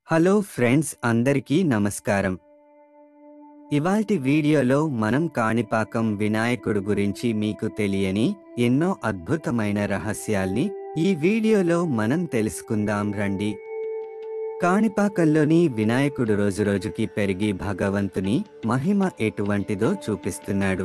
hello friends అందరికీ నమస్కారం ఇవాల్టి వీడియోలో మనం కాణిపాకం వినాయకుడు గురించి మీకు తెలియని ఎన్నో అద్భుతమైన రహస్యాల్ని ఈ వీడియోలో మనం తెలుసుకుందాం రండి కాణిపాకంలోని వినాయకుడు రోజురోజుకి పెరిగి భగవంతుని మహిమ ఎటువంటిదో చూపిస్తున్నాడు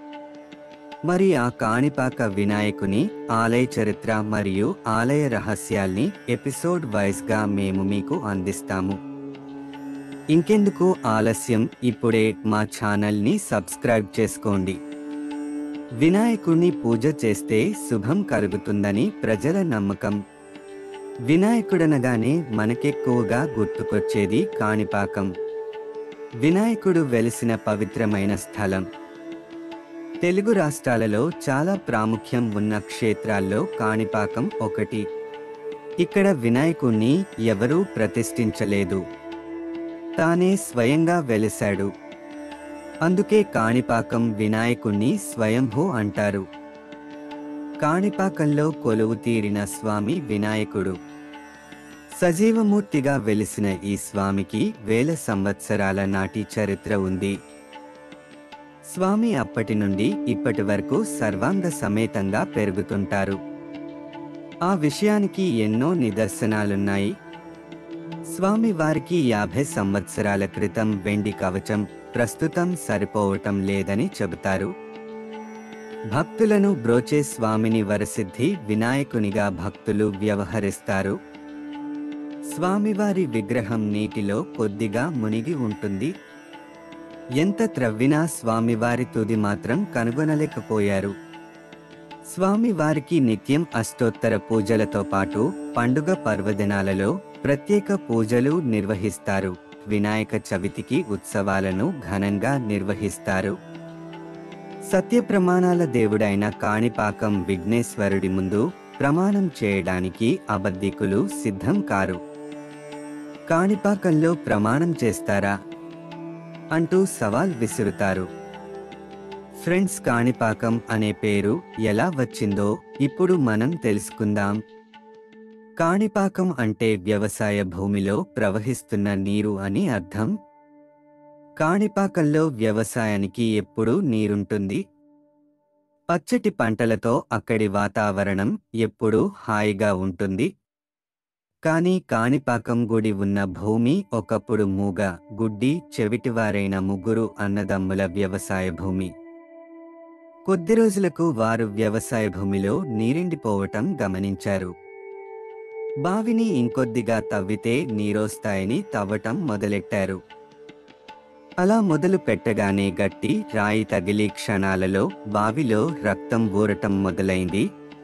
మరి ఆ కాణిపాక వినాయకుని ఆలయ చరిత్ర మరియు ఆలయ రహస్యాల్ని ఎపిసోడ్ వైజ్ గా మేము మీకు అందిస్తాము ఇంకెందుకు ఆలస్యం ఇప్పుడే మా ఛానల్ ని సబ్స్క్రైబ్ చేసుకోండి వినాయకుడిని పూజ చేస్తే శుభం కలుగుతుందని ప్రజల నమ్మకం వినాయకుడనగానే మనకెక్కువగా గుర్తుకొచ్చేది కాణిపాకం వినాయకుడు వెలిసిన పవిత్రమైన స్థలం తెలుగు రాష్ట్రాలలో చాలా ప్రాముఖ్యం ఉన్న క్షేత్రాల్లో కాణిపాకం ఒకటి ఇక్కడ వినాయకుణ్ణి ఎవరూ ప్రతిష్ఠించలేదు తానే స్వయంగా వెలిశాడు అందుకే కాణిపాకం వినాయకుణ్ణి స్వయంభూ అంటారు కాణిపాకంలో కొలువు తీరిన స్వామి వినాయకుడు సజీవమూర్తిగా వెలిసిన ఈ స్వామికి వేల సంవత్సరాల నాటి చరిత్ర ఉంది స్వామి అప్పటి నుండి ఇప్పటి వరకు సర్వాంగ సమేతంగా పెరుగుతుంటారు ఆ విషయానికి ఎన్నో నిదర్శనాలున్నాయి స్వామి వారికి యాభై సంవత్సరాల క్రితం వెండి కవచం ప్రస్తుతం సరిపోవటం లేదని చెబుతారు భక్తులను బ్రోచే స్వామిని వరసిద్ధి వినాయకునిగా భక్తులు వ్యవహరిస్తారు స్వామివారి విగ్రహం నీటిలో కొద్దిగా మునిగి ఉంటుంది ఎంత త్రవ్వినా స్వామివారి తుది మాత్రం కనుగొనలేకపోయారు స్వామివారికి నిత్యం అష్టోత్తర పూజలతో పాటు పండుగ పర్వదినాలలో ప్రత్యేక పూజలు నిర్వహిస్తారు వినాయక చవితికి ఉత్సవాలను ఘనంగా నిర్వహిస్తారు సత్య ప్రమాణాల దేవుడైన కాణిపాకం విఘ్నేశ్వరుడి ముందు ప్రమాణం చేయడానికి అబద్ధికులు సిద్ధం కారు కాణిపాకంలో ప్రమాణం చేస్తారా అంటూ సవాల్ విసురుతారు ఫ్రెండ్స్ కాణిపాకం అనే పేరు ఎలా వచ్చిందో ఇప్పుడు మనం తెలుసుకుందాం కాణిపాకం అంటే వ్యవసాయ భూమిలో ప్రవహిస్తున్న నీరు అని అర్థం కాణిపాకంలో వ్యవసాయానికి ఎప్పుడూ నీరుంటుంది పచ్చటి పంటలతో అక్కడి వాతావరణం ఎప్పుడూ హాయిగా ఉంటుంది కాని కాణిపాకం గుడి ఉన్న భూమి ఒకప్పుడు మూగ గుడ్డి చెవిటివారైన ముగ్గురు అన్నదమ్ముల వ్యవసాయ భూమి కొద్ది రోజులకు వారు వ్యవసాయ భూమిలో నీరిండిపోవటం గమనించారు బావిని ఇంకొద్దిగా తవ్వితే నీరొస్తాయని తవ్వటం మొదలెట్టారు అలా మొదలు పెట్టగానే గట్టి రాయి తగిలి క్షణాలలో బావిలో రక్తం ఊరటం మొదలైంది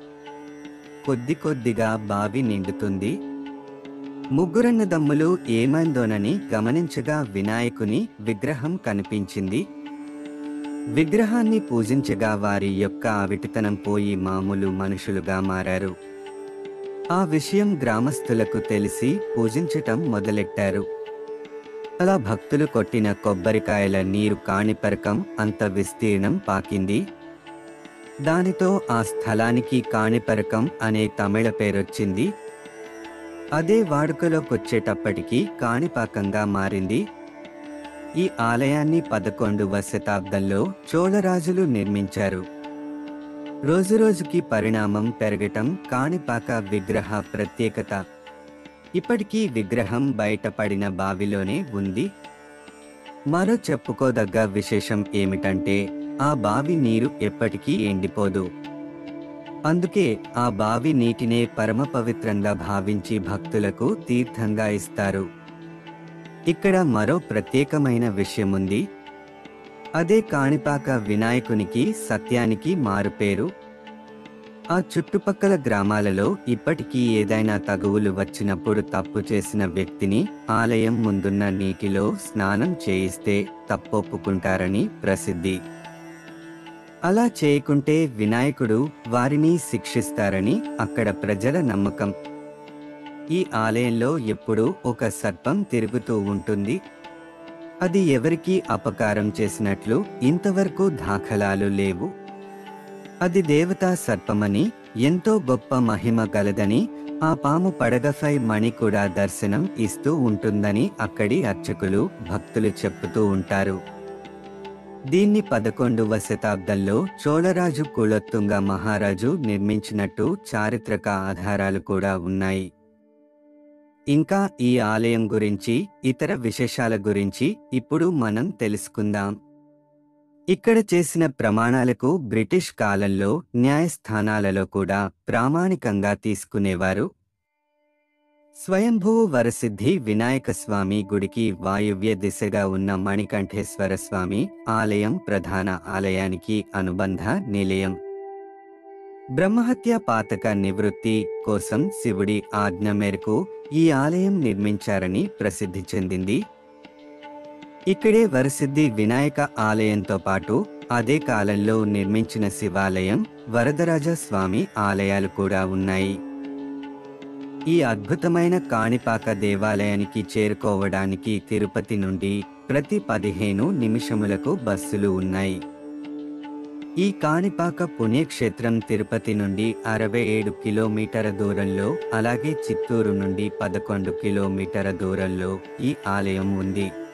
కొద్ది కొద్దిగా బావి నిండుతుంది ముగ్గురన్నదమ్ములు ఏమైందోనని గమనించగా వినాయకుని విగ్రహం కనిపించింది విగ్రహాన్ని పూజించగా వారి యొక్క అవిటితనం పోయి మామూలు మనుషులుగా మారారు ఆ విషయం గ్రామస్తులకు తెలిసి పూజించటం మొదలెట్టారు అలా భక్తులు కొట్టిన కొబ్బరికాయల నీరు కాణిపరకం అంత విస్తీర్ణం పాకింది దానితో ఆ స్థలానికి కాణిపరకం అనే తమిళ పేరొచ్చింది అదే వాడుకలోకొచ్చేటప్పటికీ కాణిపాకంగా మారింది ఈ ఆలయాన్ని పదకొండవ శతాబ్దంలో చోళరాజులు నిర్మించారు రోజురోజుకి పరిణామం పెరగటం కాణిపాక విగ్రహ ప్రత్యేకత ఇప్పటికీ విగ్రహం బయటపడిన బావిలోనే ఉంది మరో చెప్పుకోదగ్గ విశేషం ఏమిటంటే ఆ బావి నీరు ఎప్పటికీ ఎండిపోదు అందుకే ఆ బావి నీటినే పరమ పవిత్రంగా భావించి భక్తులకు తీర్థంగా ఇస్తారు ఇక్కడ మరో ప్రత్యేకమైన విషయముంది అదే కాణిపాక వినాయకునికి సత్యానికి మారుపేరు ఆ చుట్టుపక్కల గ్రామాలలో ఇప్పటికీ ఏదైనా తగువులు వచ్చినప్పుడు తప్పు చేసిన వ్యక్తిని ఆలయం ముందున్న నీటిలో స్నానం చేయిస్తే తప్పొప్పుకుంటారని ప్రసిద్ధి అలా చేయకుంటే వినాయకుడు వారిని శిక్షిస్తారని అక్కడ ప్రజల నమ్మకం ఈ ఆలయంలో ఎప్పుడూ ఒక సర్పం తిరుగుతూ ఉంటుంది అది ఎవరికీ అపకారం చేసినట్లు ఇంతవరకు దాఖలాలు లేవు అది దేవతా సర్పమని ఎంతో గొప్ప మహిమ గలదని ఆ పాము పడగపై మణి కూడా దర్శనం ఇస్తూ ఉంటుందని అక్కడి అర్చకులు భక్తులు చెప్పుతూ ఉంటారు దీన్ని పదకొండవ శతాబ్దంలో చోళరాజు కులత్తుంగ మహారాజు నిర్మించినట్టు చారిత్రక ఆధారాలు కూడా ఉన్నాయి ఇంకా ఈ ఆలయం గురించి ఇతర విశేషాల గురించి ఇప్పుడు మనం తెలుసుకుందాం ఇక్కడ చేసిన ప్రమాణాలకు బ్రిటిష్ కాలంలో న్యాయస్థానాలలో కూడా ప్రామాణికంగా తీసుకునేవారు స్వయంభూ వరసిద్ధి వినాయక స్వామి గుడికి వాయువ్య దిశగా ఉన్న మణికంఠేశ్వర స్వామి ఆలయం ప్రధాన ఆలయానికి అనుబంధ నిలయం బ్రహ్మహత్య పాతక నివృత్తి కోసం శివుడి ఆజ్ఞ మేరకు ఈ ఆలయం నిర్మించారని ప్రసిద్ధి చెందింది ఇక్కడే వరసిద్ధి వినాయక ఆలయంతో పాటు అదే కాలంలో నిర్మించిన శివాలయం వరదరాజ స్వామి ఆలయాలు కూడా ఉన్నాయి ఈ అద్భుతమైన కాణిపాక దేవాలయానికి చేరుకోవడానికి తిరుపతి నుండి ప్రతి పదిహేను నిమిషములకు బస్సులు ఉన్నాయి ఈ కాణిపాక పుణ్యక్షేత్రం తిరుపతి నుండి అరవై ఏడు కిలోమీటర దూరంలో అలాగే చిత్తూరు నుండి పదకొండు కిలోమీటర దూరంలో ఈ ఆలయం ఉంది